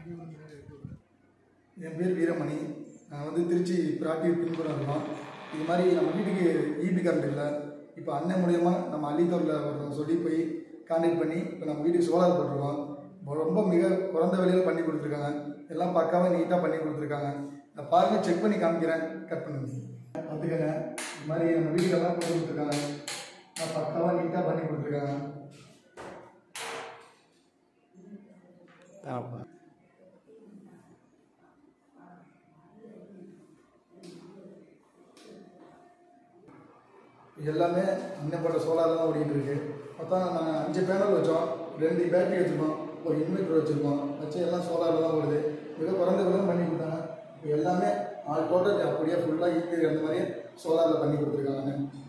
என் பேர் வீரமணி நான் வந்து திருச்சி பிராட்டி பின்புறம் இருக்கோம் இது மாதிரி நம்ம வீட்டுக்கு ஈபி கரண்ட் இல்லை இப்போ அண்ணன் மூலியமா நம்ம அள்ளித்தூரில் ஒருத்தவங்க சொல்லி போய் கான்டாக்ட் பண்ணி இப்போ நம்ம வீட்டுக்கு சோலார் போட்டிருக்கோம் இப்போ ரொம்ப மிக குறைந்த விலையில் பண்ணி கொடுத்துருக்காங்க எல்லாம் பக்காவாக நீட்டாக பண்ணி கொடுத்துருக்காங்க நான் பாருங்க செக் பண்ணி காமிக்கிறேன் கட் பண்ணுங்க பார்த்துக்கங்க இது மாதிரி நம்ம வீட்டுக்கெல்லாம் போட்டு கொடுத்துருக்காங்க நான் பக்காவாக நீட்டாக பண்ணி கொடுத்துருக்காங்க இது எல்லாமே அண்ணன் போட்ட சோலார் தான் ஓடிட்டு இருக்கு மொத்தம் நாங்கள் அஞ்சு பேனல் வச்சோம் ரெண்டு பேட்டரி வச்சுருக்கோம் ஒரு இன்வெர்டர் வச்சுருக்கோம் வச்சு எல்லாம் சோலாரில் தான் ஓடுது மிக குறைந்த விலை பண்ணி கொடுத்தாங்க இப்போ எல்லாமே ஆல் டோட்டல் அப்படியே ஃபுல்லாக ஈபி அந்த மாதிரியே சோலாரில் பண்ணி கொடுத்துருக்காங்க